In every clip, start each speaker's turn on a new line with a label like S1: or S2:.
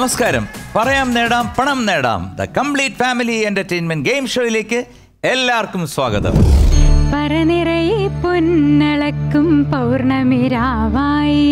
S1: നമസ്കാരം പറയാം നേടാം പണം നേടാം the complete family entertainment game ഷോയിലേക്ക് എല്ലാവർക്കും സ്വാഗതം
S2: പറനിറയെ പൊന്നളക്കും പൗർണമിരാവായി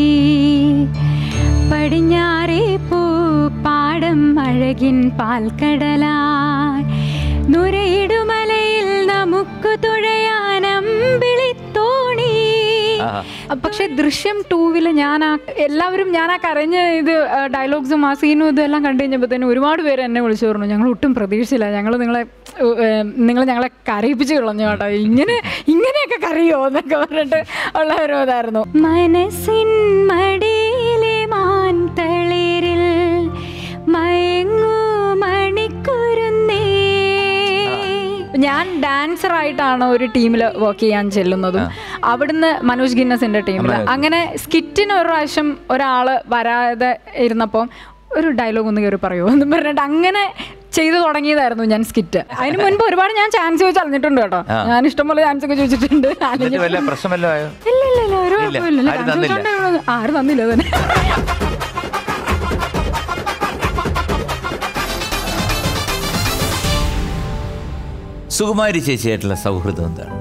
S2: പടിഞ്ഞാറേ പൂ പാടം അഴകിൻ പാൽക്കടലായി നുരയിടുമലയിൽ നമുക്ക് തുഴയാനമ്പിളിത്തോണി
S1: ആഹാ.
S2: പക്ഷെ ദൃശ്യം ടൂവില് ഞാൻ ആ എല്ലാവരും ഞാൻ ആ കരഞ്ഞ ഇത് ഡയലോഗ്സും ആ സീനും ഇതെല്ലാം കണ്ടു കഴിഞ്ഞപ്പോഴത്തേനും ഒരുപാട് പേര് എന്നെ വിളിച്ചു പറഞ്ഞു ഞങ്ങൾ ഒട്ടും പ്രതീക്ഷിച്ചില്ല ഞങ്ങൾ നിങ്ങളെ നിങ്ങൾ ഞങ്ങളെ കരയിപ്പിച്ച് കളഞ്ഞു കേട്ടോ ഇങ്ങനെ ഇങ്ങനെയൊക്കെ കരയോ എന്നൊക്കെ പറഞ്ഞിട്ട് ഉള്ള ഒരു ഇതായിരുന്നു മനസ്സിൻ മടിയിലെ മാൻ തളിരിൽ മയങ്ങൂ മണിക്കുരുന്നേ ഞാൻ ഡാൻസർ ആയിട്ടാണ് ഒരു ടീമിൽ വർക്ക് ചെയ്യാൻ ചെല്ലുന്നതും അവിടുന്ന് മനോജ് ഗിന്നസിന്റെ ടീമിൽ അങ്ങനെ സ്കിറ്റിന് ഒരു പ്രാവശ്യം ഒരാള് വരാതെ ഇരുന്നപ്പം ഒരു ഡയലോഗ് ഒന്ന് കയറി പറയുമോ എന്ന് പറഞ്ഞിട്ട് അങ്ങനെ ചെയ്തു തുടങ്ങിയതായിരുന്നു ഞാൻ സ്കിറ്റ് അതിന് മുൻപ് ഒരുപാട് ഞാൻ ചാൻസ് ചോദിച്ച് അറിഞ്ഞിട്ടുണ്ട് കേട്ടോ ഞാൻ ഇഷ്ടംപോലെ ചാൻസ് ഒക്കെ ചോദിച്ചിട്ടുണ്ട് അല്ലെങ്കിൽ
S1: എന്നിട്ട് വല്ല പ്രശ്നം വല്ലതും ആയോ
S2: ഇല്ല ഇല്ല ഇല്ല ഒരു
S1: ഇല്ല.
S2: കുഴപ്പമില്ല
S1: ആരും
S2: ചാൻസ്
S1: തന്നില്ല.
S2: ചോദിച്ചോണ്ട് ആരും തന്നില്ല തന്നെ
S1: സുകുമാരി ചേച്ചിയായിട്ടുള്ള സൗഹൃദം എന്താണ്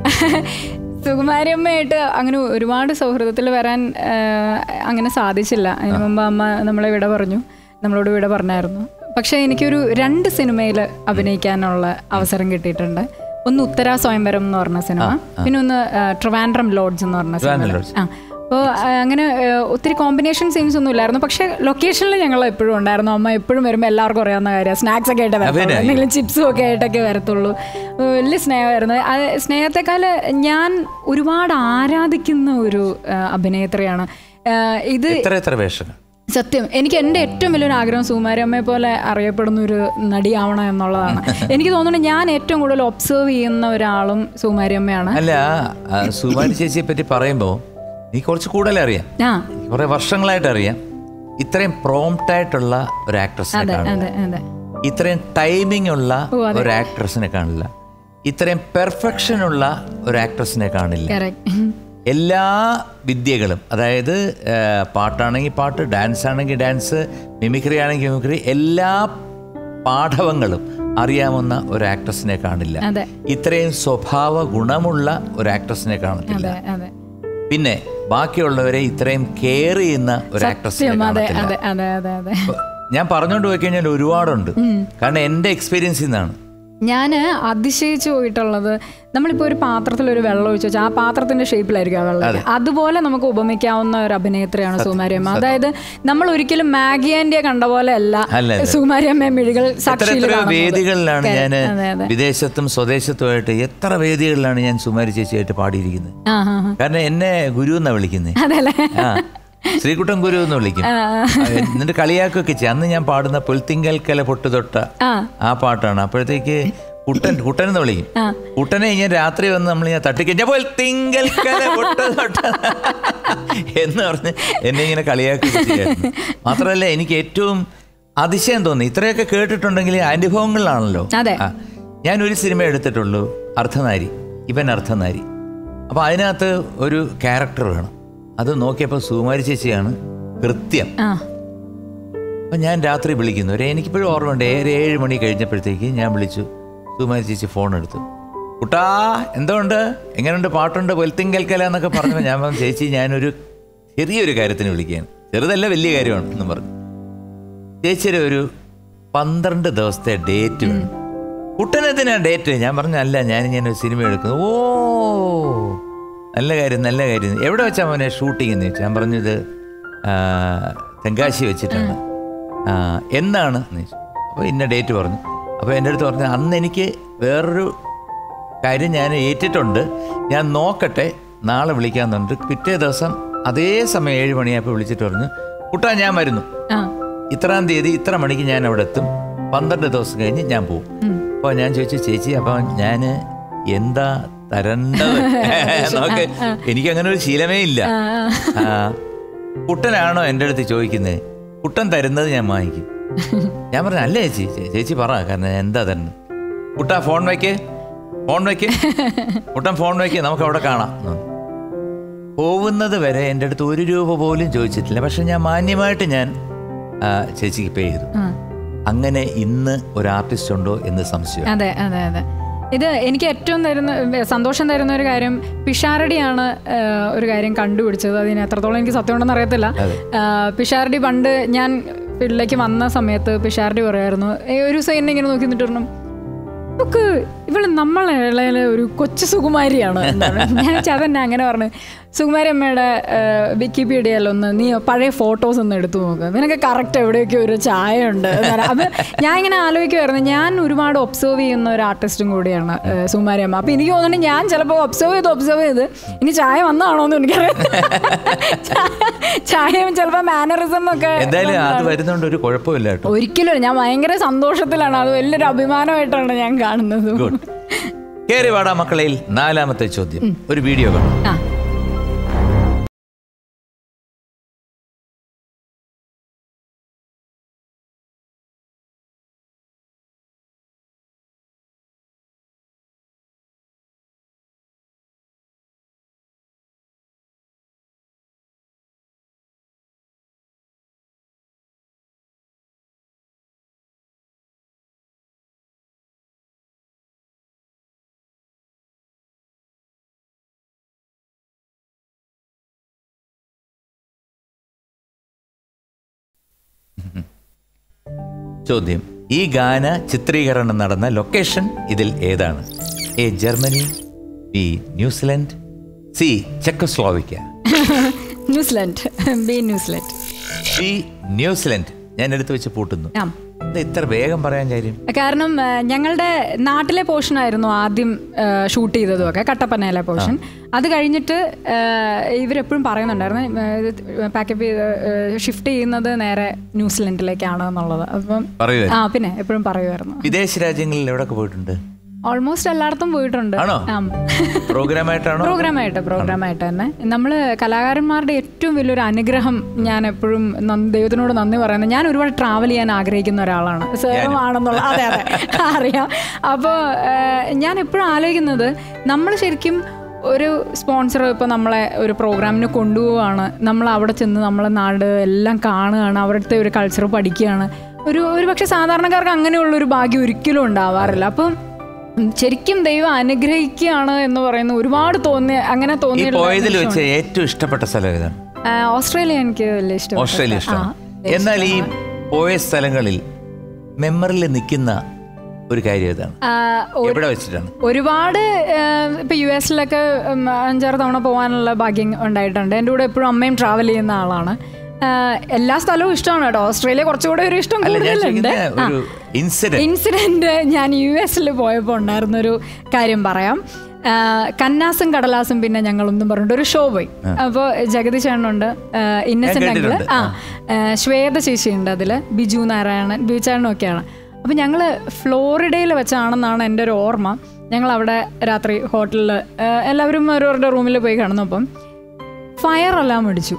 S2: സുകുമാരിയമ്മയായിട്ട് അങ്ങനെ ഒരുപാട് സൗഹൃദത്തിൽ വരാൻ ആ, അങ്ങനെ സാധിച്ചില്ല അതിന് മുമ്പ് അമ്മ നമ്മളെ വിട പറഞ്ഞു നമ്മളോട് വിട പറഞ്ഞായിരുന്നു പക്ഷേ എനിക്കൊരു രണ്ട് സിനിമയിൽ അഭിനയിക്കാനുള്ള അവസരം കിട്ടിയിട്ടുണ്ട് ഒന്ന് ഉത്തര സ്വയംവരം എന്ന് പറഞ്ഞ സിനിമ പിന്നെ ഒന്ന് ആ, ട്രിവാൻഡ്രം ലോഡ്ജ് എന്ന് പറഞ്ഞ
S1: ട്രിവാൻഡ്രം
S2: സിനിമ
S1: ലോഡ്ജ്.
S2: ആ അപ്പോൾ അങ്ങനെ ആ, ഒത്തിരി കോമ്പിനേഷൻ സീൻസ് ഒന്നും ഇല്ലായിരുന്നു പക്ഷേ ലൊക്കേഷനിൽ ഞങ്ങൾ എപ്പോഴും ഉണ്ടായിരുന്നു അമ്മ എപ്പോഴും വരുമ്പോൾ എല്ലാവർക്കും അറിയാവുന്ന കാര്യം സ്നാക്സ് ഒക്കെ ആയിട്ട് വരത്തുള്ളൂ
S1: പിന്നെ.
S2: എന്തെങ്കിലും ചിപ്സും ഒക്കെ ആയിട്ടൊക്കെ വരത്തുള്ളൂ ഏഹ് വലിയ സ്നേഹമായിരുന്നു അത് സ്നേഹത്തെക്കാൾ ഞാൻ ഒരുപാട് ആരാധിക്കുന്ന ഒരു ഏഹ് അഭിനേത്രിയാണ് ഏഹ് ഇത്
S1: എത്ര എത്ര വേഷങ്ങൾ
S2: സത്യം എനിക്ക് എൻ്റെ ഏറ്റവും വലിയൊരു ആഗ്രഹം സുകുമാരമ്മയെ പോലെ അറിയപ്പെടുന്ന ഒരു നടിയാവണം എന്നുള്ളതാണ് എനിക്ക് തോന്നുന്നു ഞാൻ ഏറ്റവും കൂടുതൽ ഒബ്സർവ് ചെയ്യുന്ന ഒരാളും സുകുമാരിയമ്മയാണ്
S1: അല്ല ആ, സുകുമാരി ചേച്ചിയെ പറ്റി പറയുമ്പോ നീ കുറച്ച് കൂടുതൽ അറിയാം
S2: ആ
S1: കുറെ വർഷങ്ങളായിട്ട് അറിയാം ഇത്രയും പ്രോംപ്റ്റ് ആയിട്ടുള്ള ഒരു ആക്ട്രസിനെ
S2: അതെ
S1: കാണില്ല
S2: അതെ അതെ
S1: ഇത്രയും ടൈമിംഗ് ഉള്ള
S2: ഓ, അതെ.
S1: ഒരു ആക്ട്രസിനെ കാണില്ല ഇത്രയും പെർഫെക്ഷൻ ഉള്ള ഒരു ആക്ട്രസിനെ കാണില്ല
S2: കറക്റ്റ്
S1: എല്ലാ വിദ്യകളും അതായത് ആ, പാട്ടാണെങ്കിൽ പാട്ട് ഡാൻസ് ആണെങ്കിൽ ഡാൻസ് മിമിക്രി ആണെങ്കിൽ മിമിക്രി എല്ലാ പാഠവങ്ങളും അറിയാവുന്ന ഒരു ആക്ട്രസിനെ കാണില്ല
S2: അതെ
S1: ഇത്രയും സ്വഭാവ ഗുണമുള്ള ഒരു ആക്ട്രസിനെ കാണത്തില്ല
S2: അതെ അതെ
S1: പിന്നെ ബാക്കിയുള്ളവരെ ഇത്രയും കെയർ ചെയ്യുന്ന ഒരു ആക്ട്രസിനെ
S2: സത്യം അതെ
S1: കാണത്തില്ല
S2: അതെ അതെ അതെ അതെ
S1: അപ്പൊ ഞാൻ പറഞ്ഞുകൊണ്ട് പോയി കഴിഞ്ഞാൽ ഒരുപാടുണ്ട് കാരണം എൻ്റെ എക്സ്പീരിയൻസിൽ നിന്നാണ്
S2: ഞാൻ അതിശയിച്ചു പോയിട്ടുള്ളത് നമ്മളിപ്പോൾ ഒരു പാത്രത്തിൽ ഒരു വെള്ളം ഒഴിച്ചു വെച്ചാൽ ആ പാത്രത്തിന്റെ ഷേപ്പിലായിരിക്കും ആ വെള്ളം അതുപോലെ നമുക്ക് ഉപമിക്കാവുന്ന ഒരു അഭിനേത്രിയാണ് സുകുമാരിയമ്മ അതായത് നമ്മൾ ഒരിക്കലും മാഗി ആൻഡിയെ കണ്ട പോലെ അല്ല
S1: അല്ല, അല്ല.
S2: സുകുമാരിയമ്മ മിഴികൾ
S1: എത്ര
S2: സാക്ഷിയിൽ
S1: എത്ര
S2: കാണുന്നത്.
S1: വേദികളിലാണ് ഞാൻ
S2: അതെ അതെ
S1: വിദേശത്തും സ്വദേശത്തുമായിട്ട് എത്ര വേദികളിലാണ് ഞാൻ സുമാരി ചേച്ചിയായിട്ട് പാടിയിരിക്കുന്നത്
S2: ആ ആ ആ.
S1: കാരണം എന്നെ ഗുരു എന്നാ വിളിക്കുന്നത്
S2: അതല്ലേ
S1: ആ ശ്രീകുട്ടൻ ഗുരു എന്ന് വിളിക്കും
S2: ആ,
S1: ആ, എന്നിട്ട് കളിയാക്കൊക്കെ ചെയ്യും അന്ന് ഞാൻ പാടുന്ന പൊൽത്തിങ്കൽ കല പൊട്ടുതൊട്ട
S2: ആ
S1: ആ പാട്ടാണ് അപ്പോഴത്തേക്ക് കുട്ടൻ കുട്ടൻ എന്ന് വിളിക്കും
S2: ആ.
S1: കുട്ടനെ ഞാൻ രാത്രി വന്ന് നമ്മൾ ഞാൻ തട്ടിക്കഴിഞ്ഞ പൊൽത്തിങ്കൽ കല പൊട്ടുതൊട്ട എന്ന് പറഞ്ഞ് എന്നെ ഇങ്ങനെ കളിയാക്കുകയൊക്കെ ചെയ്യായിരുന്നു മാത്രമല്ല എനിക്ക് ഏറ്റവും അതിശയം തോന്നി ഇത്രയൊക്കെ കേട്ടിട്ടുണ്ടെങ്കിൽ അനുഭവങ്ങളിലാണല്ലോ
S2: അതെ.
S1: ആ, ഞാൻ ഒരു സിനിമ എടുത്തിട്ടുള്ളൂ അർദ്ധനാരി ഇവൻ അർദ്ധനാരി അപ്പോൾ അതിനകത്ത് ഒരു ക്യാരക്ടർ വേണം അത് നോക്കിയപ്പോൾ സുകുമാരി ചേച്ചിയാണ് കൃത്യം
S2: ആ
S1: അപ്പം ഞാൻ രാത്രി വിളിക്കുന്നു ഒരു എനിക്കിപ്പോഴും ഓർമ്മയുണ്ട് ഒരു ഏഴ് മണി കഴിഞ്ഞപ്പോഴത്തേക്ക് ഞാൻ വിളിച്ചു സുകുമാരി ചേച്ചി ഫോൺ എടുത്തു കുട്ടാ എന്തുകൊണ്ട് എങ്ങനെയുണ്ട് പാട്ടുണ്ട് പൊൽത്തിങ്കൽക്കല എന്നൊക്കെ പറഞ്ഞപ്പോൾ ഞാൻ പറഞ്ഞു ചേച്ചി ഞാനൊരു ചെറിയൊരു കാര്യത്തിന് വിളിക്കുകയാണ് ചെറുതല്ല വലിയ കാര്യമാണ് എന്ന് പറഞ്ഞു ചേച്ചിയുടെ ഒരു പന്ത്രണ്ട് ദിവസത്തെ ഡേറ്റ് വേണം കുട്ടനെത്തിനാ ഡേറ്റ് ഞാൻ പറഞ്ഞു അല്ല ഞാൻ ഇങ്ങനെ ഒരു സിനിമ എടുക്കുന്നു ഓ നല്ല കാര്യം നല്ല കാര്യം എവിടെ വെച്ചാൽ മോനെ ഷൂട്ടിംഗ് എന്ന് ചോദിച്ചു ഞാൻ പറഞ്ഞു ഇത് ആ, തെങ്കാശി വെച്ചിട്ടാണ് ആ, എന്നാണ് എന്ന് ചോദിച്ചു അപ്പോൾ ഇന്ന ഡേറ്റ് പറഞ്ഞു അപ്പോൾ എൻ്റെ അടുത്ത് പറഞ്ഞു അന്ന് എനിക്ക് വേറൊരു കാര്യം ഞാൻ ഏറ്റിട്ടുണ്ട് ഞാൻ നോക്കട്ടെ നാളെ വിളിക്കാമെന്നുണ്ട് പിറ്റേ ദിവസം അതേ സമയം ഏഴ് മണിയായപ്പോൾ വിളിച്ചിട്ട് പറഞ്ഞു കുട്ടാ ഞാൻ വരുന്നു
S2: ആ
S1: ഇത്രാം തീയതി ഇത്ര മണിക്ക് ഞാൻ അവിടെ എത്തും പന്ത്രണ്ട് ദിവസം കഴിഞ്ഞ് ഞാൻ പോകും അപ്പോൾ ഞാൻ ചോദിച്ചു ചേച്ചി അപ്പം ഞാൻ എന്താ തരേണ്ടത് നോക്ക് എനിക്ക് അങ്ങനെ ഒരു ശീലമേ ഇല്ല ആ, കുട്ടനാണോ എൻ്റെ അടുത്ത് ചോദിക്കുന്നത് കുട്ടൻ തരുന്നത് ഞാൻ വാങ്ങിക്കും ഞാൻ പറഞ്ഞു അല്ലേ ചേച്ചി ചേ- ചേച്ചി പറ കാരണം എന്താ തരുന്നത് കുട്ടാ ഫോൺ വയ്ക്ക് ഫോൺ വയ്ക്ക് കുട്ടൻ ഫോൺ വയ്ക്ക് നമുക്ക് അവിടെ കാണാം എന്ന് പറഞ്ഞു. പോകുന്നത് വരെ എൻ്റെ അടുത്ത് ഒരു രൂപ പോലും ചോദിച്ചിട്ടില്ല പക്ഷെ ഞാൻ മാന്യമായിട്ട് ഞാൻ ആ, ചേച്ചിക്ക് പേ ചെയ്തു
S2: ആ.
S1: അങ്ങനെ ഇന്ന് ഒരു ആർട്ടിസ്റ്റ് ഉണ്ടോ എന്ന് സംശയം
S2: അതെ അതെ അതെ ഇത് എനിക്ക് ഏറ്റവും തരുന്ന സന്തോഷം തരുന്ന ഒരു കാര്യം പിഷാരടിയാണ് ആ, ഒരു കാര്യം കണ്ടുപിടിച്ചത് അതിന് എത്രത്തോളം എനിക്ക് സത്യം ഉണ്ടെന്ന് അറിയത്തില്ല ആ, പിഷാരടി പണ്ട് ഞാൻ ഫീൽഡിലേക്ക് വന്ന സമയത്ത് പിഷാരടി പറയായിരുന്നു "ഏ, ഒരു ദിവസം എന്നെ ഇങ്ങനെ നോക്കി നിന്നിട്ട് പറഞ്ഞു നമുക്ക് ഇവള് നമ്മളെ ഇളയിലെ ഒരു കൊച്ചു സുകുമാരിയാണ് എന്നാണ് ഞാൻ വെച്ചാൽ അതന്നെ അങ്ങനെ പറഞ്ഞു സുകുമാരി അമ്മയുടെ വിക്കിപീഡിയയിലൊന്ന് നീ പഴയ ഫോട്ടോസ് ഒന്ന് എടുത്തു നോക്ക് നിനക്ക് കറക്റ്റ് എവിടെയൊക്കെ ഒരു ചായ ഉണ്ട് അപ്പം ഞാൻ ഇങ്ങനെ ആലോചിക്കുമായിരുന്നു ഞാൻ ഒരുപാട് ഒബ്സർവ് ചെയ്യുന്ന ഒരു ആർട്ടിസ്റ്റും കൂടിയാണ് ഏഹ്, സുകുമാരി അമ്മ അപ്പം എനിക്ക് തോന്നുന്നു ഞാൻ ചിലപ്പോൾ ഒബ്സർവ് ചെയ്ത് ഒബ്സർവ് ചെയ്ത് ഇനി ചായ വന്നതാണോ എന്ന് എനിക്കറിയാം ചായയും ചിലപ്പോൾ മാനറിസം ഒക്കെ
S1: എന്തായാലും അത് വരുന്നോണ്ട് ഒരു കുഴപ്പമില്ല കേട്ടോ
S2: ഒരിക്കലും ഞാൻ ഭയങ്കര സന്തോഷത്തിലാണ് അത് വലിയൊരു അഭിമാനമായിട്ടാണ് ഞാൻ കാണുന്നത്
S1: ഗുഡ് കേറി വാടാ മക്കളയിൽ നാലാമത്തെ ചോദ്യം ഒരു വീഡിയോ കാണാം
S2: ആ
S1: ചോദ്യം ഈ ഗാന ചിത്രീകരണം നടന്ന ലൊക്കേഷൻ ഇതിൽ ഏതാണ് A Germany B New Zealand C Czechoslovakia
S2: New Zealand B New Zealand
S1: C New Zealand ഞാൻ എടുത്തു വെച്ച് പൂട്ടുന്നു
S2: ആ
S1: എന്താ ഇത്ര വേഗം പറയാൻ കാര്യം
S2: കാരണം ആ, ഞങ്ങളുടെ നാട്ടിലെ പോർഷൻ ആയിരുന്നു ആദ്യം ഷൂട്ട് ചെയ്തതും ഒക്കെ കട്ടപ്പനയിലെ പോർഷൻ അത് കഴിഞ്ഞിട്ട് ആ, ഇവരെപ്പോഴും പറയുന്നുണ്ടായിരുന്നു പാക്കപ്പ് ചെയ്ത് ഷിഫ്റ്റ് ചെയ്യുന്നത് നേരെ ന്യൂസിലൻഡിലേക്കാണ് എന്നുള്ളത് അപ്പം
S1: പറയൂ
S2: ആ പിന്നെ എപ്പോഴും പറയുമായിരുന്നു
S1: വിദേശ രാജ്യങ്ങളിൽ എവിടെയൊക്കെ പോയിട്ടുണ്ട്
S2: ഓൾമോസ്റ്റ് എല്ലായിടത്തും പോയിട്ടുണ്ട്
S1: ആണോ പ്രോഗ്രാമായിട്ടാണോ
S2: പ്രോഗ്രാമായിട്ട് പ്രോഗ്രാമായിട്ട് തന്നെ നമ്മൾ കലാകാരന്മാരുടെ ഏറ്റവും വലിയൊരു അനുഗ്രഹം ഞാൻ എപ്പോഴും നന്ദി- ദൈവത്തിനോട് നന്ദി പറയുന്നത് ഞാൻ ഒരുപാട് ട്രാവൽ ചെയ്യാൻ ആഗ്രഹിക്കുന്ന ഒരാളാണ് സേവമാണെന്നുള്ള അതെ അതെ അറിയാം അപ്പോൾ ഞാൻ എപ്പോഴും ആലോചിക്കുന്നത് നമ്മൾ ശരിക്കും ഒരു സ്പോൺസർ ഇപ്പോൾ നമ്മളെ ഒരു പ്രോഗ്രാമിന് കൊണ്ടുപോവുകയാണ് നമ്മൾ അവിടെ ചെന്ന് നമ്മളെ നാട് എല്ലാം കാണുകയാണ് അവിടുത്തെ ഒരു കൾച്ചർ പഠിക്കുകയാണ് ഒരു ഒരു പക്ഷേ സാധാരണക്കാർക്ക് അങ്ങനെയുള്ളൊരു ഭാഗ്യം ഒരിക്കലും ഉണ്ടാവാറില്ല അപ്പം ഉം, ശരിക്കും ദൈവം അനുഗ്രഹിക്കുകയാണ് എന്ന് പറയുന്ന ഒരുപാട് തോന്നിയ അങ്ങനെ
S1: ഈ
S2: തോന്നിയിട്ടുള്ള
S1: പോയതിൽ വെച്ച് ഏറ്റവും ഇഷ്ടപ്പെട്ട സ്ഥലം ഏതാണ്
S2: ആ, ഓസ്ട്രേലിയ എനിക്ക് വലിയ ഇഷ്ടം
S1: ഓസ്ട്രേലിയ ഇഷ്ടമാണ് എന്നാൽ ഈ പോയ സ്ഥലങ്ങളിൽ മെമ്മറിൽ നിൽക്കുന്ന ഒരു കാര്യം ഏതാണ് എവിടെ വെച്ചിട്ടാണ്
S2: ഒരുപാട് ആ, ഇപ്പൊ യു എസിലൊക്കെ ഉം, അഞ്ചാറ് തവണ പോകാനുള്ള ഭാഗ്യം ഉണ്ടായിട്ടുണ്ട് എൻ്റെ കൂടെ എപ്പോഴും അമ്മയും ട്രാവൽ ചെയ്യുന്ന ആളാണ് ആ, എല്ലാ സ്ഥലവും ഇഷ്ടമാണ് കേട്ടോ ഓസ്ട്രേലിയ കുറച്ചുകൂടെ ഒരു ഇഷ്ടം
S1: അല്ല ഞാൻ
S2: കൂടുതലുണ്ട്
S1: ചോദിക്കുന്ന ഒരു ഇൻസിഡന്റ്
S2: ഇൻസിഡന്റ് ഞാൻ യു എസിൽ പോയപ്പോൾ ഉണ്ടായിരുന്നൊരു കാര്യം പറയാം ആ, കന്നാസും കടലാസും പിന്നെ ഞങ്ങളൊന്നും പറഞ്ഞിട്ട് ഒരു ഷോ പോയി അപ്പോൾ ജഗതി ചേട്ടനുണ്ട് ഇന്നസെന്റ്
S1: ഞാൻ
S2: അങ്കിള്
S1: കേട്ടിട്ടുണ്ട്.
S2: ആ ആ, ശ്വേത ചേച്ചിയുണ്ട് അതിൽ ബിജു നാരായണൻ ബിജു ചേട്ടനൊക്കെയാണ് അപ്പോൾ ഞങ്ങൾ ഫ്ലോറിഡയിൽ വെച്ചാണെന്നാണ് എൻ്റെ ഒരു ഓർമ്മ ഞങ്ങൾ അവിടെ രാത്രി ഹോട്ടലിൽ എല്ലാവരും ഓരോരുടെ റൂമിൽ പോയി കിടന്നപ്പം ഫയർ അലാം അടിച്ചു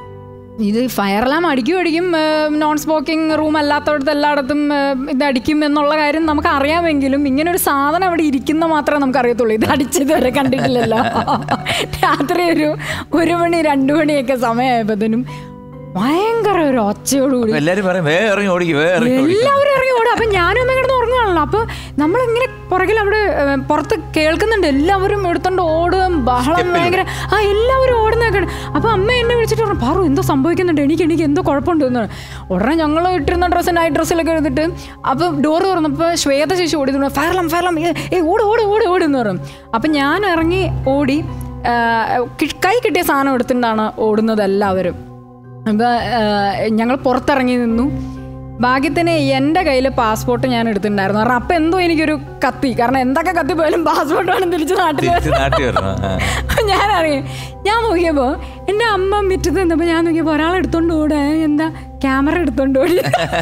S2: ഇത് ഫയർ അലാം അടിക്കും അടിക്കും നോൺ സ്മോക്കിംഗ് റൂം അല്ലാത്തടത്ത് എല്ലായിടത്തും ഏഹ്, ഇത് അടിക്കും എന്നുള്ള കാര്യം നമുക്ക് അറിയാമെങ്കിലും ഇങ്ങനെ ഒരു സാധനം അവിടെ ഇരിക്കുന്ന മാത്രമേ നമുക്ക് അറിയത്തുള്ളൂ ഇത് അടിച്ചത് വരെ കണ്ടിട്ടില്ലല്ലോ രാത്രി ഒരു ഒരു മണി രണ്ടു മണിയൊക്കെ സമയമായപ്പോഴത്തേനും ഭയങ്കര ഒരു ഒച്ചയോടുകൂടി
S1: എല്ലാരും പറയും വേ ഇറങ്ങി ഓടിക്കും വേ ഇറങ്ങി ഓടിക്കും
S2: എല്ലാവരും ഇറങ്ങി ഓടും അപ്പൊ ഞാനും അമ്മ കിടന്ന് ഉറങ്ങുകയാണല്ലോ അപ്പൊ നമ്മളിങ്ങനെ പുറകിൽ അവിടെ ഏഹ്, പുറത്ത് കേൾക്കുന്നുണ്ട് എല്ലാവരും എടുത്തോണ്ട് ഓടുകയും ബഹളം ഭയങ്കര ആ എല്ലാവരും ഓടുന്നൊക്കെ അപ്പൊ അമ്മ എന്നെ വിളിച്ചിട്ട് പറഞ്ഞു പാറു എന്തോ സംഭവിക്കുന്നുണ്ട് എനിക്ക് എനിക്ക് എന്തോ കുഴപ്പമുണ്ട് എന്ന് ഉടനെ ഞങ്ങൾ ഇട്ടിരുന്ന ഡ്രസ്സ് നൈറ്റ് ഡ്രസ്സിലൊക്കെ എടുത്തിട്ട് അപ്പൊ ഡോറ് തുറന്നപ്പോൾ ശ്വേത ശേഷി ഓടി ഫയർലം ഫയർലം ഏ ഓട് ഓട് ഓട് ഓട് എന്ന് പറയും അപ്പൊ ഞാൻ ഇറങ്ങി ഓടി ആ, കി- കൈ കിട്ടിയ സാധനം എടുത്തിട്ടാണ് ഓടുന്നത് എല്ലാവരും അപ്പോൾ ഞങ്ങൾ പുറത്തിറങ്ങി നിന്നു ഭാഗ്യത്തിന് എൻ്റെ കയ്യിൽ പാസ്പോർട്ട് ഞാൻ എടുത്തിട്ടുണ്ടായിരുന്നു കാരണം അപ്പം എന്തോ എനിക്കൊരു കത്തി കാരണം എന്തൊക്കെ കത്തി പോയാലും പാസ്പോർട്ട് വേണം തിരിച്ച് നാട്ടിൽ
S1: തിരിച്ച് നാട്ടിൽ വരണം ആ.
S2: ഞാൻ അറിയാം ഞാൻ നോക്കിയപ്പോൾ എൻ്റെ അമ്മ മുറ്റത്ത് നിന്നപ്പോൾ ഞാൻ നോക്കിയപ്പോൾ ഒരാൾ എടുത്തോണ്ട് ഓടുക എന്താ ക്യാമറ എടുത്തോണ്ട് ഓടി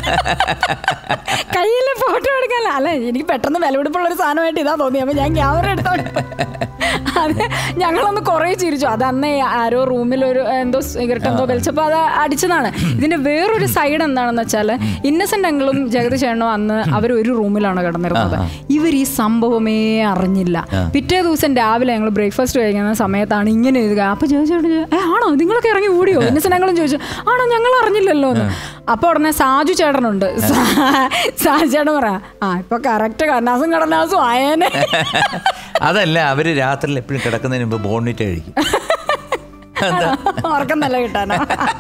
S2: കയ്യിൽ ഫോട്ടോ എടുക്കാനല്ല അല്ല എനിക്ക് പെട്ടെന്ന് വിലപിടിപ്പുള്ള ഒരു സാധനമായിട്ട് ഇതാ തോന്നി അപ്പോൾ ഞാൻ ക്യാമറ എടുത്തോണ്ട് അത് ഞങ്ങളൊന്ന് കുറേ ചിരിച്ചു അത് അന്ന് ആരോ റൂമിൽ ഒരു എന്തോ സിഗരറ്റ് എന്തോ വലിച്ചപ്പോൾ അത് അടിച്ചതാണ് ഇതിന്റെ വേറൊരു സൈഡ് എന്താണെന്ന് വെച്ചാൽ ഇന്നസെന്റ് അങ്കിളും ജഗതി ചേട്ടനും അന്ന് അവർ ഒരു റൂമിലാണ് കിടന്നിരുന്നത് ഇവർ ഈ സംഭവമേ അറിഞ്ഞില്ല പിറ്റേ ദിവസം രാവിലെ ഞങ്ങൾ ബ്രേക്ക്ഫാസ്റ്റ് കഴിക്കുന്ന സമയത്താണ് ഇങ്ങനെ ഇത് അപ്പൊ ചോദിച്ചോട്ട് ഏ ആണോ നിങ്ങളൊക്കെ ഇറങ്ങി ഓടിയോ ഇന്നസെന്റ് അങ്കിളും ചോദിച്ചു ആണോ ഞങ്ങൾ അറിഞ്ഞില്ലല്ലോ എന്ന് അപ്പൊ ഉടനെ സാജു ചേട്ടനുണ്ട് സാ- സാജു ചേട്ടൻ പറയാ ആ ഇപ്പൊ കറക്റ്റ് കന്നാസും കടലാസും ആയേനെ
S1: അതല്ല അവര് രാത്രിയിൽ എപ്പോഴും കിടക്കുന്നതിന് മുമ്പ് ബോണിറ്റ് കഴിക്കും എന്താ
S2: ഉറക്കം നല്ല കിട്ടാനാ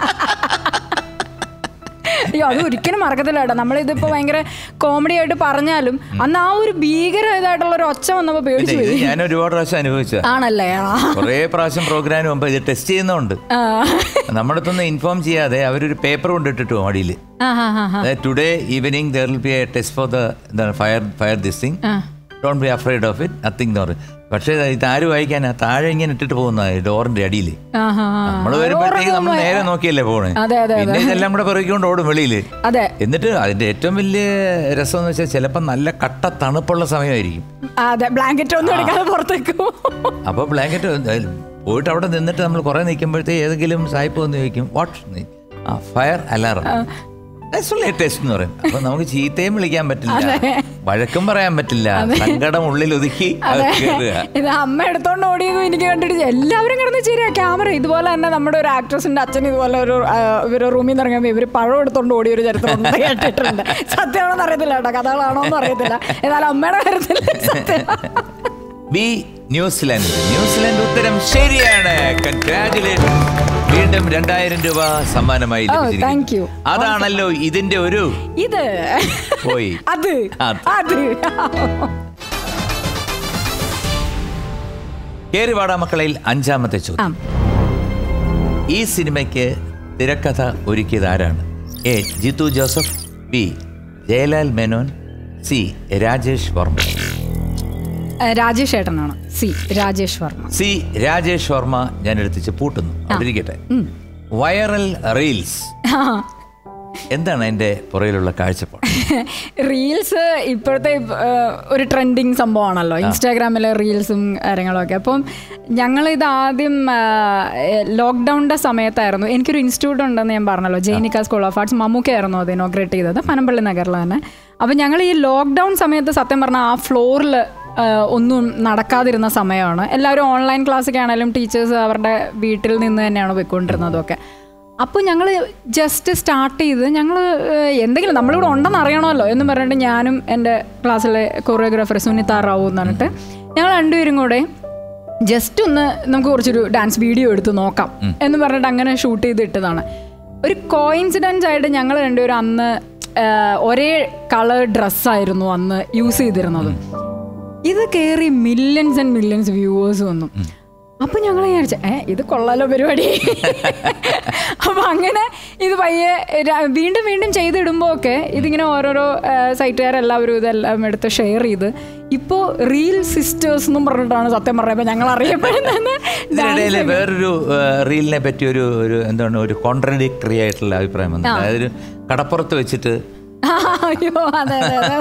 S2: അയ്യോ അത് ഒരിക്കലും മറക്കത്തില്ല കേട്ടോ നമ്മളിതിപ്പോ ഭയങ്കര കോമഡി ആയിട്ട് പറഞ്ഞാലും അന്ന് ആ ഒരു ഭീകര ഇതായിട്ടുള്ള ഒരു ഒച്ച വന്നപ്പോ
S1: പിന്നെ
S2: പേടിച്ചു
S1: ഇത്
S2: പോയി
S1: ഞാൻ ഒരുപാട് പ്രാവശ്യം അനുഭവിച്ച
S2: ആണല്ലേ ആ.
S1: കുറേ പ്രാവശ്യം പ്രോഗ്രാമിന് മുമ്പ് ഇത് ടെസ്റ്റ് ചെയ്യുന്നുണ്ട്
S2: ആ.
S1: നമ്മുടെ അടുത്തൊന്ന് ഇൻഫോം ചെയ്യാതെ അവരൊരു പേപ്പർ കൊണ്ടിട്ടിട്ട് പോകും അടിയിൽ
S2: ആ, ആ, ആ, ആ.
S1: Today evening there will be a test for the എന്താണ് ഫയർ ഫയർ ദിസ് തിങ്
S2: ആ.
S1: Don't be afraid of it nothing എന്ന് പറയും പക്ഷേ ഇത് ആര് വായിക്കാനാ താഴെ ഇങ്ങനെ ഇട്ടിട്ട് പോകുന്ന ഡോറിന്റെ അടിയിൽ
S2: ആ, ആ, ആ.
S1: നമ്മൾ വരുമ്പോഴത്തേക്ക് നമ്മൾ നേരെ നോക്കിയല്ലേ പോണേ
S2: അതെ, അതെ,
S1: പിന്നെ ഇതെല്ലാം കൂടെ പെറുക്കിക്കൊണ്ട് ഓടും വെളിയിൽ
S2: അതെ
S1: എന്നിട്ട് അതിന്റെ ഏറ്റവും വലിയ രസം എന്ന് വെച്ചാൽ ചിലപ്പോൾ നല്ല കട്ട തണുപ്പുള്ള സമയമായിരിക്കും
S2: ആ, അതെ ബ്ലാങ്കറ്റ് ഒന്നും എടുക്കാതെ പുറത്തേക്കും
S1: അപ്പോൾ ബ്ലാങ്കറ്റ് പോയിട്ട് അവിടെ നിന്നിട്ട് നമ്മൾ കുറെ നിൽക്കുമ്പോഴത്തേ ഏതെങ്കിലും സായിപ്പ് വന്ന് ചോദിക്കും വാട്ട് ആ ഫയർ അലാറം ടെസ്റ്റ് എന്ന് പറയും അപ്പൊ നമുക്ക് ചീത്തയും വിളിക്കാൻ പറ്റില്ല വഴക്കും പറയാൻ പറ്റില്ല സങ്കടം ഉള്ളിൽ ഒതുക്കി അത് കേറുക.
S2: ഇത് അമ്മ എടുത്തോണ്ട് ഓടിയതും എനിക്ക് കണ്ടിട്ട് എല്ലാവരും കിടന്ന് ചിരിയാ ക്യാമറ ഇതുപോലെ തന്നെ നമ്മുടെ ഒരു ആക്ട്രസിന്റെ അച്ഛൻ ഇതുപോലെ ഒരു ആ, ഇവര് റൂമിൽ നിന്ന് ഇറങ്ങുമ്പോൾ ഇവര് പഴം എടുത്തോണ്ട് ഓടിയ ഒരു ചരിത്രം ഉണ്ട് കേട്ടിട്ടുണ്ട് സത്യമാണോന്ന് അറിയത്തില്ല കേട്ടോ കഥകളാണോ എന്ന് അറിയത്തില്ല ഏതായാലും അമ്മയുടെ കാര്യത്തിൽ സത്യം
S1: ബി ന്യൂസിലാൻഡ് ന്യൂസിലാൻഡ് ഉത്തരം ശരിയാണ് കൺഗ്രാറ്റുലേഷൻ വീണ്ടും രണ്ടായിരം രൂപ സമ്മാനമായി
S2: thank
S1: ലഭിച്ചിരിക്കുന്നു.
S2: you.
S1: അതാണല്ലോ ഇതിന്റെ ഒരു
S2: ഇത്
S1: പോയി
S2: അത്
S1: അത്.
S2: അത്
S1: കേറിവാടാ മക്കളയിൽ അഞ്ചാമത്തെ ചോദ്യം
S2: ആ
S1: ഈ സിനിമയ്ക്ക് തിരക്കഥ ഒരുക്കിയത് ആരാണ് A Jeethu Joseph B Jayalal Menon C Rajesh Varma
S2: ആ, രാജേഷ് ഏട്ടനാണ് സി രാജേഷ് വർമ്മ
S1: സി രാജേഷ് വർമ്മ ഞാൻ എടുത്തിച്ച് പൂട്ടുന്നു അവിടെ ഇരിക്കട്ടെ വൈറൽ റീൽസ്
S2: ആ. എന്താണ്
S1: എൻ്റെ പുറയിലുള്ള കാഴ്ചപ്പാട്
S2: റീൽസ് ഇപ്പോഴത്തെ ആ, ഒരു ട്രെൻഡിങ് സംഭവമാണല്ലോ ഇൻസ്റ്റാഗ്രാമിലെ റീൽസും കാര്യങ്ങളൊക്കെ അപ്പം ഞങ്ങളിത് ആദ്യം ലോക്ക്ഡൗണിൻ്റെ സമയത്തായിരുന്നു എനിക്കൊരു ഇൻസ്റ്റിറ്റ്യൂട്ട് ഉണ്ടെന്ന് ഞാൻ പറഞ്ഞല്ലോ ജൈനിക സ്കൂൾ ഓഫ് ആർട്സ് മമ്മൂക്കയായിരുന്നു അത് ഇനോഗ്രേറ്റ് ചെയ്തത് പനമ്പള്ളി നഗറിൽ തന്നെ അപ്പം ഞങ്ങൾ ഈ ലോക്ക്ഡൗൺ സമയത്ത് സത്യം പറഞ്ഞാൽ ആ ഫ്ലോറിൽ ഒന്നും നടക്കാതിരുന്ന സമയമാണ് എല്ലാവരും ഓൺലൈൻ ക്ലാസ്സൊക്കെ ആണെങ്കിലും ടീച്ചേഴ്സ് അവരുടെ വീട്ടിൽ നിന്ന് തന്നെയാണ് പോയിക്കൊണ്ടിരുന്നതൊക്കെ അപ്പോൾ ഞങ്ങൾ ജസ്റ്റ് സ്റ്റാർട്ട് ചെയ്ത് ഞങ്ങൾ എന്തെങ്കിലും നമ്മളിവിടെ ഉണ്ടെന്ന് അറിയണമല്ലോ എന്ന് പറഞ്ഞിട്ട് ഞാനും എൻ്റെ ക്ലാസ്സിലെ കൊറിയോഗ്രാഫർ സുനിത റാവു എന്ന് പറഞ്ഞിട്ട് ഞങ്ങൾ രണ്ടുപേരും കൂടെ ജസ്റ്റ് ഒന്ന് നമുക്ക് കുറച്ചൊരു ഡാൻസ് വീഡിയോ എടുത്ത് നോക്കാം എന്ന് പറഞ്ഞിട്ട് അങ്ങനെ ഷൂട്ട് ചെയ്ത് ഇട്ടതാണ് ഒരു കോയിൻസിഡൻസ് ആയിട്ട് ഞങ്ങൾ രണ്ടുപേരും അന്ന് ആ, ഒരേ കളർ ഡ്രസ്സായിരുന്നു അന്ന് യൂസ് ചെയ്തിരുന്നത് ഇത് കയറി മില്യൺസ് ആൻഡ് മില്യൺസ് വ്യൂവേഴ്സ് വന്നു അപ്പൊ ഞങ്ങൾ വിചാരിച്ച ഏ ഇത് കൊള്ളാലോ പരിപാടി അപ്പൊ അങ്ങനെ ഇത് പയ്യെ ര- വീണ്ടും വീണ്ടും ചെയ്തിടുമ്പോൾ ഒക്കെ ഇതിങ്ങനെ ഓരോരോ സൈറ്റുകാരെല്ലാവരും ഇതെല്ലാം എടുത്ത് ഷെയർ ചെയ്ത് ഇപ്പോൾ റീൽ സിസ്റ്റേഴ്സ് എന്നും പറഞ്ഞിട്ടാണ് സത്യം പറഞ്ഞപ്പോൾ ഞങ്ങൾ അറിയപ്പെടുന്നത്
S1: ഇതിനിടയിൽ വേറൊരു റീലിനെ പറ്റി ഒരു ഒരു എന്താണ് ഒരു കോൺട്രഡിക്ടറി ആയിട്ടുള്ള അഭിപ്രായം വന്നു അതായത് ഒരു കടപ്പുറത്ത് വെച്ചിട്ട്
S2: അയ്യോ അതെ അതെ അതെ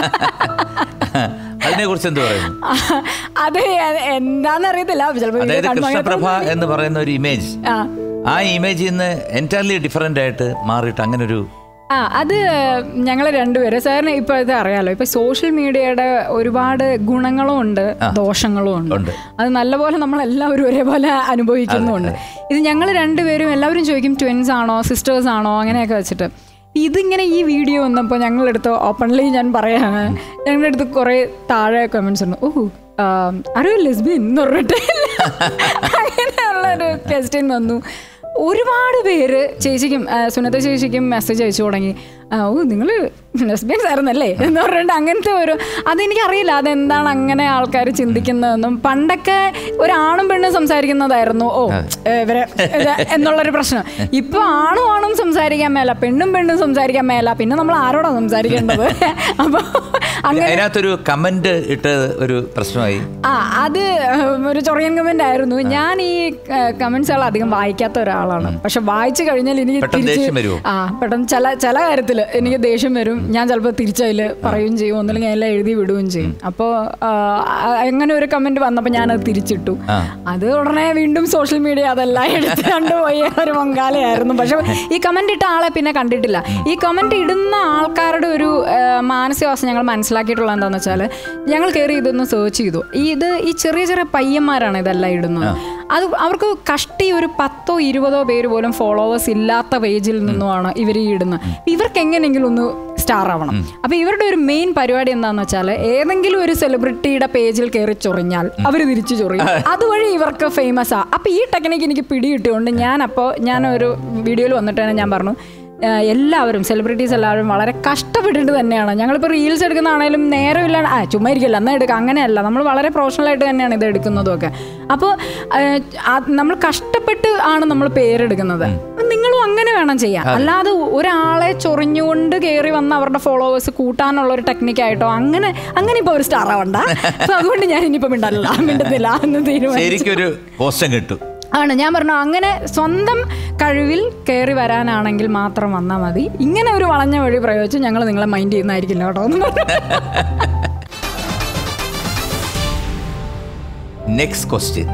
S1: അതിനെ കുറിച്ച് എന്ത് പറയുന്നു
S2: അത് എന്താണെന്ന് അറിയത്തില്ല ചിലപ്പോൾ
S1: അതായത് കൃഷ്ണപ്രഭ എന്ന് പറയുന്ന ഒരു ഇമേജ്
S2: ആ
S1: ആ ഇമേജിൽ നിന്ന് എൻറ്റയർലി ഡിഫറെൻ്റ് ആയിട്ട് മാറിയിട്ട് അങ്ങനെ ഒരു
S2: ആ അത് ഞങ്ങൾ രണ്ടുപേരും സാറിന് ഇപ്പോൾ ഇത് അറിയാലോ ഇപ്പൊ സോഷ്യൽ മീഡിയയുടെ ഒരുപാട് ഗുണങ്ങളും ഉണ്ട് ദോഷങ്ങളും ഉണ്ട്
S1: ഉണ്ട്.
S2: അത് നല്ലപോലെ നമ്മൾ എല്ലാവരും ഒരേപോലെ അനുഭവിക്കുന്നുമുണ്ട് ഇത് ഞങ്ങൾ രണ്ടുപേരും എല്ലാവരും ചോദിക്കും ട്വിൻസ് ആണോ സിസ്റ്റേഴ്സ് ആണോ അങ്ങനെയൊക്കെ വെച്ചിട്ട് ഇതിങ്ങനെ ഈ വീഡിയോ വന്നപ്പോൾ ഞങ്ങളെടുത്ത് ഓപ്പൺലി ഞാൻ പറയാണ് ഞങ്ങളുടെ അടുത്ത് കുറേ താഴെ കമൻസ് ഉണ്ട് ഓ അറിയോ ലെസ്ബിയൻ എന്ന് പറഞ്ഞിട്ട് അങ്ങനെയുള്ള ഒരു ക്വസ്റ്റ്യൻ വന്നു ഒരുപാട് പേര് ചേച്ചിക്കും ആ, സുനത ചേച്ചിക്കും മെസ്സേജ് അയച്ചു തുടങ്ങി ആ, ഓ നിങ്ങൾ ലെസ്ബിയൻസ് ആയിരുന്നല്ലേ എന്ന് പറഞ്ഞിട്ട് അങ്ങനത്തെ ഒരു അതെനിക്കറിയില്ല അതെന്താണ് അങ്ങനെ ആൾക്കാർ ചിന്തിക്കുന്നതെന്നും പണ്ടൊക്കെ ഒരാണും പെണ്ണും സംസാരിക്കുന്നതായിരുന്നു ഓ ഇവരെ ഇത് എന്നുള്ളൊരു പ്രശ്നം ഇപ്പൊ ആണും ആണും സംസാരിക്കാൻ മേല പെണ്ണും പെണ്ണും സംസാരിക്കാൻ മേല പിന്നെ നമ്മൾ ആരോടാ സംസാരിക്കേണ്ടത് അപ്പൊ അങ്ങനെ
S1: അതിനകത്തൊരു കമന്റ് ഇട്ട് ഒരു പ്രശ്നമായി
S2: ആ അത് ഒരു ചൊറിയൻ കമന്റ് ആയിരുന്നു ഞാൻ ഈ കമന്റ്സുകൾ അധികം വായിക്കാത്ത ഒരാളാണ് പക്ഷെ വായിച്ചു കഴിഞ്ഞാൽ എനിക്ക്
S1: പെട്ടെന്ന് ദേഷ്യം വരുമോ?
S2: ആ പെട്ടെന്ന് ചില ചില കാര്യത്തിൽ എനിക്ക് ദേഷ്യം വരും ഞാൻ ചിലപ്പോൾ തിരിച്ചതിൽ പറയുകയും ചെയ്യും ഒന്നില്ലെങ്കിൽ എല്ലാം എഴുതി വിടുകയും ചെയ്യും അപ്പോൾ അങ്ങനെ ഒരു കമന്റ് വന്നപ്പോൾ ഞാനത് തിരിച്ചിട്ടു
S1: ആ.
S2: അത് ഉടനെ വീണ്ടും സോഷ്യൽ മീഡിയ അതെല്ലാം എടുത്ത് കണ്ടുപോയ ഒരു മങ്കാലയായിരുന്നു പക്ഷെ ഈ കമന്റ് ഇട്ട ആളെ പിന്നെ കണ്ടിട്ടില്ല ഈ കമന്റ് ഇടുന്ന ആൾക്കാരുടെ ഒരു ആ, മാനസികാവസ്ഥ ഞങ്ങൾ മനസ്സിലാക്കിയിട്ടുള്ളത് എന്താണെന്ന് വെച്ചാൽ ഞങ്ങൾ കയറി ഇതൊന്ന് സെർച്ച് ചെയ്തു ഈ ഇത് ഈ ചെറിയ ചെറിയ പയ്യന്മാരാണ് ഇതെല്ലാം ഇടുന്നത് അത് അവർക്ക് കഷ്ടി ഒരു പത്തോ ഇരുപതോ പേര് പോലും ഫോളോവേഴ്സ് ഇല്ലാത്ത പേജിൽ നിന്നുമാണ് ഇവർ ഈ ഇടുന്നത് ഇവർക്ക് എങ്ങനെയെങ്കിലും ഒന്ന് സ്റ്റാർ ആവണം അപ്പൊ ഇവരുടെ ഒരു മെയിൻ പരിപാടി എന്താന്ന് വെച്ചാൽ ഏതെങ്കിലും ഒരു സെലിബ്രിറ്റിയുടെ പേജിൽ കയറി ചൊറിഞ്ഞാൽ അവർ തിരിച്ചു ചൊറിയും അതുവഴി ഇവർക്ക് ഫേമസ് ആ അപ്പൊ ഈ ടെക്നിക്ക് എനിക്ക് പിടികിട്ടിയോണ്ട് ഞാൻ അപ്പോൾ ഞാൻ ഒരു വീഡിയോയിൽ വന്നിട്ട് തന്നെ ഞാൻ പറഞ്ഞു ആ, എല്ലാവരും സെലിബ്രിറ്റീസ് എല്ലാവരും വളരെ കഷ്ടപ്പെട്ടിട്ട് തന്നെയാണ് ഞങ്ങളിപ്പോൾ റീൽസ് എടുക്കുന്നതാണേലും നേരമില്ല ആ ചുമ്മാ ഇരിക്കില്ല എന്നാൽ എടുക്കുക അങ്ങനെയല്ല നമ്മൾ വളരെ പ്രൊഫഷണൽ ആയിട്ട് തന്നെയാണ് ഇത് എടുക്കുന്നതും ഒക്കെ അപ്പോൾ നമ്മൾ കഷ്ടപ്പെട്ട് ആണ് നമ്മൾ പേരെടുക്കുന്നത് അപ്പൊ നിങ്ങളും അങ്ങനെ വേണം ചെയ്യാൻ അല്ലാതെ ഒരാളെ ചൊറിഞ്ഞുകൊണ്ട് കയറി വന്ന് അവരുടെ ഫോളോവേഴ്സ് കൂട്ടാനുള്ള ഒരു ടെക്നിക്കായിട്ടോ അങ്ങനെ അങ്ങനെ ഇപ്പോൾ ഒരു സ്റ്റാർ ആവണ്ട അപ്പൊ അതുകൊണ്ട് ഞാൻ ഇനിയിപ്പോൾ മിണ്ടല്ല മിണ്ടുന്നില്ല എന്ന് തീരുമാനിച്ചു
S1: ശരിക്കൊരു പോസ്റ്റം കിട്ടും
S2: ആണ് ഞാൻ പറഞ്ഞു അങ്ങനെ സ്വന്തം കഴിവിൽ കയറി വരാനാണെങ്കിൽ മാത്രം വന്നാൽ മതി ഇങ്ങനെ ഒരു വളഞ്ഞ വഴി പ്രയോഗിച്ച് ഞങ്ങൾ നിങ്ങളെ മൈൻഡ് ചെയ്യുന്നതായിരിക്കില്ല കേട്ടോ എന്ന് പറഞ്ഞു.
S1: നെക്സ്റ്റ് ക്വസ്റ്റ്യൻ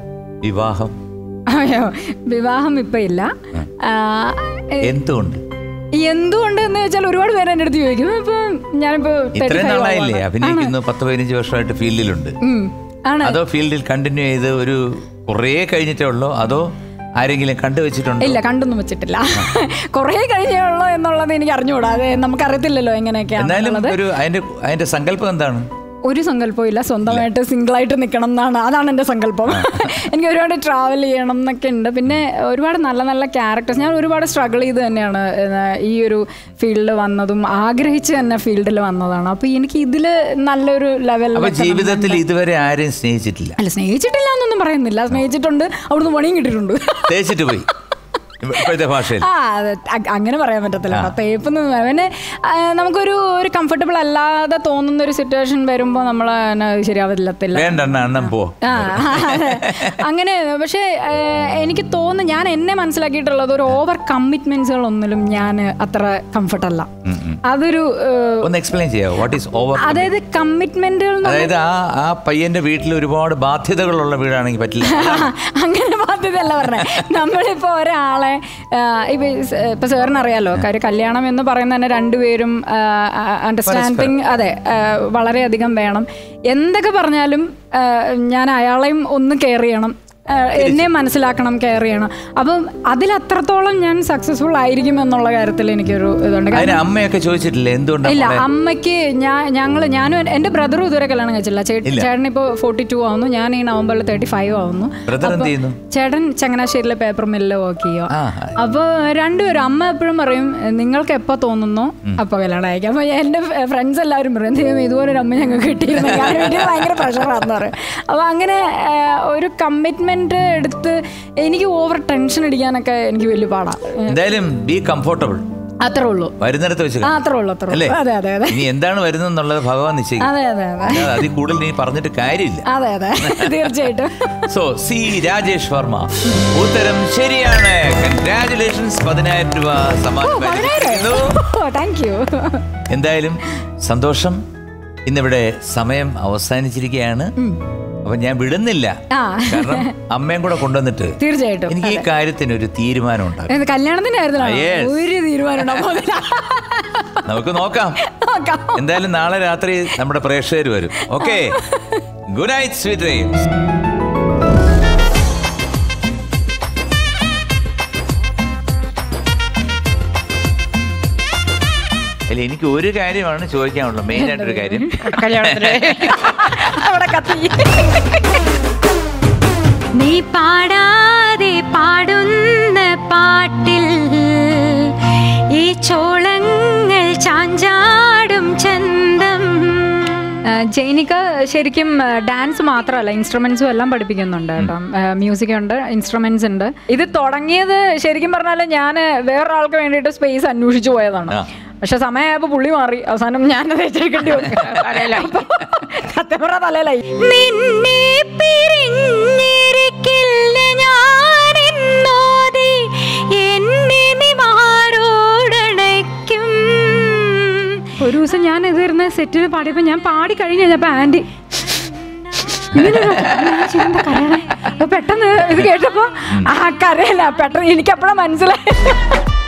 S1: വിവാഹം
S2: അയ്യോ വിവാഹം ഇപ്പം ഇല്ല ആ,
S1: എന്തുകൊണ്ട്
S2: എന്തുകൊണ്ട് എന്ന് വെച്ചാൽ ഒരുപാട് പേര് എൻ്റെ അടുത്ത് ചോദിക്കും ഇപ്പം ഞാനിപ്പോൾ
S1: ഇത്രയും നാളായില്ലേ അഭിനയിക്കുന്നു പത്ത് പതിനഞ്ച് വർഷമായിട്ട് ഫീൽഡിലുണ്ട്
S2: ആണ്
S1: അതോ ഫീൽഡിൽ കണ്ടിന്യൂ ചെയ്ത് ഒരു കുറേ കഴിഞ്ഞിട്ടേ ഉള്ളോ അതോ ആരെങ്കിലും കണ്ടുവച്ചിട്ടുണ്ടോ
S2: ഇല്ല കണ്ടൊന്നും വെച്ചിട്ടില്ല കുറേ കഴിഞ്ഞേ ഉള്ളൂ എന്നുള്ളത് എനിക്ക് അറിഞ്ഞുകൂടാ അത് നമുക്കറിയത്തില്ലല്ലോ എങ്ങനെയൊക്കെയാണ്
S1: എന്നാലും ഒരു അതിന്റെ അതിന്റെ സങ്കല്പം എന്താണ്
S2: ഒരു സങ്കല്പവും ഇല്ല സ്വന്തമായിട്ട് സിംഗിളായിട്ട് നിൽക്കണം എന്നാണ് അതാണ് എൻ്റെ സങ്കല്പം എനിക്ക് ഒരുപാട് ട്രാവൽ ചെയ്യണം എന്നൊക്കെ ഉണ്ട് പിന്നെ ഒരുപാട് നല്ല നല്ല ക്യാരക്ടേഴ്സ് ഞാൻ ഒരുപാട് സ്ട്രഗിൾ ചെയ്ത് തന്നെയാണ് ഏഹ്, ഈ ഒരു ഫീൽഡിൽ വന്നതും ആഗ്രഹിച്ച് തന്നെ ഫീൽഡിൽ വന്നതാണ് അപ്പോൾ എനിക്ക് ഇതിൽ നല്ലൊരു ലെവൽ
S1: അപ്പൊ ജീവിതത്തിൽ ഇതുവരെ ആരെയും സ്നേഹിച്ചിട്ടില്ല
S2: അല്ല സ്നേഹിച്ചിട്ടില്ല എന്നൊന്നും പറയുന്നില്ല സ്നേഹിച്ചിട്ടുണ്ട് അവിടുന്ന് പണിയും കിട്ടിയിട്ടുണ്ട്
S1: തേച്ചിട്ട് പോയി ഇപ്പ- ഇപ്പോഴത്തെ ഭാഷയിൽ
S2: ആ അതെ അ- അങ്ങനെ പറയാൻ പറ്റത്തില്ല കേട്ടോ തേപ്പെന്ന് പിന്നെ ആ, നമുക്കൊരു ഒരു കംഫർട്ടബിൾ അല്ലാതെ തോന്നുന്ന ഒരു സിറ്റുവേഷൻ വരുമ്പോൾ നമ്മൾ ശരിയാവില്ലത്തില്ല
S1: വേണ്ട അണ്ണ അണ്ണൻ പോ
S2: ആ അതെ. അങ്ങനെ പക്ഷേ ഏഹ്, എനിക്ക് തോന്നുന്നു ഞാൻ എന്നെ മനസ്സിലാക്കിയിട്ടുള്ളത് ഒരു ഓവർ കമ്മിറ്റ്മെന്റ്സുകളൊന്നിലും ഞാൻ അത്ര കംഫർട്ട് അല്ല അതൊരു ഏഹ്,
S1: ഒന്ന് എക്സ്പ്ലെയിൻ ചെയ്യാവോ വാട്ട് ഈസ് ഓവർ
S2: അതായത് കമ്മിറ്റ്മെന്റുകൾ
S1: അതായത് ആ ആ പയ്യന്റെ വീട്ടിൽ ഒരുപാട് ബാധ്യതകളുള്ള വീടാണെങ്കിൽ പറ്റില്ല
S2: അങ്ങനെ ബാധ്യതയല്ല പറഞ്ഞേ നമ്മളിപ്പോ ഒരാളെ ആ, ഇപ്പൊ സ്- ഇപ്പൊ സാറിന് അറിയാലോ കാര്യം കല്യാണം എന്ന് പറയുന്ന തന്നെ രണ്ടുപേരും അണ്ടർസ്റ്റാൻഡിങ് അതെ ആ, വളരെയധികം വേണം എന്തൊക്കെ പറഞ്ഞാലും ആ, ഞാൻ അയാളെയും ഒന്ന് കെയർ ചെയ്യണം ആ, എന്നെ മനസ്സിലാക്കണം കെയർ ചെയ്യണം അപ്പം അതിലത്രത്തോളം ഞാൻ സക്സസ്ഫുൾ ആയിരിക്കും എന്നുള്ള കാര്യത്തിൽ എനിക്കൊരു ഇതുണ്ട് കാരണം
S1: അതിന് അമ്മയൊക്കെ ചോദിച്ചിട്ടില്ലേ എന്തുകൊണ്ടാണ്
S2: ഇല്ല
S1: മോളെ?
S2: അമ്മയ്ക്ക് ഞാൻ ഞങ്ങൾ ഞാനും എൻ്റെ ബ്രദറും ഇതുവരെ കല്യാണം കഴിച്ചില്ല ചേ- ചേട്ടൻ ഇപ്പോൾ ഫോർട്ടി ടു ആവുന്നു ഞാൻ ഈ നവംബറിൽ തേർട്ടി ഫൈവ് ആവുന്നു
S1: ബ്രദർ എന്ത് ചെയ്യുന്നു
S2: ചേട്ടൻ ചങ്ങനാശ്ശേരിയിലെ പേപ്പർ മില്ലിൽ വർക്ക് ചെയ്യുക
S1: ആ
S2: അപ്പോൾ രണ്ടുപേരും അമ്മ എപ്പോഴും പറയും നിങ്ങൾക്ക് എപ്പോൾ തോന്നുന്നോ അപ്പോൾ കല്യാണം അയക്കാം അപ്പോൾ എൻ്റെ ഫ്രണ്ട്സ് എല്ലാവരും പറയും ദൈവം ഇതുപോലെ ഒരു അമ്മ ഞങ്ങൾക്ക് കിട്ടിയിരുന്നു കാരണം വീട്ടിൽ ഭയങ്കര പ്രഷറാണെന്ന് പറയും അപ്പോൾ അങ്ങനെ ആ, ഒരു കമ്മിറ്റ്മെൻറ്റ് എടുത്ത് എനിക്ക് ഓവർ ടെൻഷൻ അടിക്കാനൊക്കെ എനിക്ക് വലിയ പാടാണ്
S1: എന്തായാലും ബി കംഫോർട്ടബിൾ
S2: അത്രേ ഉള്ളൂ
S1: വരുന്നിടത്ത് വെച്ച്
S2: ആ
S1: കാണാം.
S2: അത്രേ ഉള്ളൂ അത്രേ
S1: അല്ലേ
S2: ഉള്ളൂ അതെ അതെ അതെ
S1: ഇനി എന്താണ് വരുന്നെന്നുള്ളത് ഭഗവാൻ നിശ്ചയിക്കും
S2: അതെ അതെ അതെ
S1: അല്ലാതെ അതിൽ കൂടുതൽ നീ പറഞ്ഞിട്ട് കാര്യമില്ല
S2: അതെ അതെ തീർച്ചയായിട്ടും
S1: സോ സി രാജേഷ് വർമ്മ ഉത്തരം ശരിയാണ് കൺഗ്രാറ്റുലേഷൻസ് പതിനായിരം രൂപ സമ്മാനം ലഭിച്ചിരിക്കുന്നു.
S2: താങ്ക് യു
S1: എന്തായാലും സന്തോഷം ഇന്നിവിടെ സമയം അവസാനിച്ചിരിക്കുകയാണ് അപ്പൊ ഞാൻ വിടുന്നില്ല
S2: ആ
S1: കാരണം അമ്മയും കൂടെ കൊണ്ടുവന്നിട്ട്
S2: തീർച്ചയായിട്ടും
S1: എനിക്ക് ഈ കാര്യത്തിന് ഒരു തീരുമാനം ഉണ്ടാകും
S2: ഇത് കല്യാണത്തിന്റെ കാര്യത്തിലാണോ
S1: ആ, yes.
S2: ഒരു തീരുമാനം ഉണ്ടാവുന്നില്ല.
S1: നമുക്ക് നോക്കാം
S2: നോക്കാം
S1: എന്തായാലും നാളെ രാത്രി നമ്മുടെ പ്രേക്ഷകർ വരും okay good night sweet dreams അല്ല എനിക്ക് ഒരു കാര്യമാണ് ചോദിക്കാനുള്ളത് മെയിൻ ആയിട്ടൊരു കാര്യം
S2: കല്യാണത്തിന് അവിടെ കത്തി നീ പാടാതെ പാടുന്ന പാട്ടിൽ ഈ ചോളങ്ങൾ ചാഞ്ചാടും ചന്തം ജൈനിക ശരിക്കും ഡാൻസ് മാത്രമല്ല ഇൻസ്ട്രുമെന്റ്സും എല്ലാം പഠിപ്പിക്കുന്നുണ്ട് കേട്ടോ മ്യൂസിക് ഉണ്ട് ഇൻസ്ട്രുമെന്റ്സ് ഉണ്ട് ഇത് തുടങ്ങിയത് ശരിക്കും പറഞ്ഞാൽ ഞാൻ വേറൊരാൾക്ക് വേണ്ടിയിട്ട് സ്പേസ് അന്വേഷിച്ചു പോയതാണ്
S1: ആ.
S2: പക്ഷെ സമയമായപ്പോ പുള്ളി മാറി അവസാനം ഞാൻ വെച്ചേക്കേണ്ടി വന്നു സത്യം പറഞ്ഞ തലയിലായി നിന്നെ പിരിഞ്ഞിരിക്കില്ല ഞാൻ എന്നോതി എന്നെ നീ മാറോടണയ്ക്കും ഒരു ദിവസം ഞാൻ ഇതിരുന്ന് സെറ്റിൽ പാടിയപ്പോ ഞാൻ പാടി കഴിഞ്ഞ് കഴിഞ്ഞപ്പോ ആന്റി ഇങ്ങനെ ഒരു- ഞാൻ ചെയ്തു, എന്താ കരയണേ? അപ്പൊ പെട്ടെന്ന് ഇത് കേട്ടപ്പോ ആ കരയല്ല പെട്ടെന്ന് എനിക്കപ്പോഴാ മനസ്സിലായി